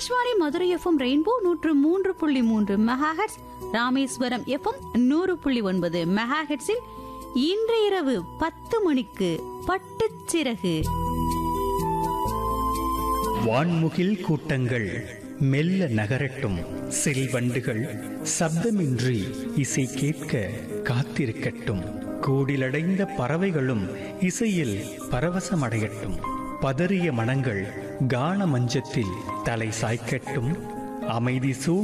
Akashvani Madurai FM rainbow நூற்று மூன்று புள்ளி மூன்று மெகாஹெட்ஸ் ராமேஸ்வரம் எஃப்எம் நூறு புள்ளி ஒன்பது மெகாஹெட்ஸில் இன்று இரவு பத்து மணிக்கு பட்டுச்சிறகு வான்முகில் கூட்டங்கள் மெல்ல நகரட்டும் செல்வண்டுகள் சப்தமின்றி இசை கேட்க காத்திருக்கட்டும் கூடிலடைந்த பறவைகளும் இசையில் பரவசமடையட்டும் பதறிய மனங்கள் கான மஞ்சத்தில் தலை சாய்க்கட்டும் அமைதி சூழ்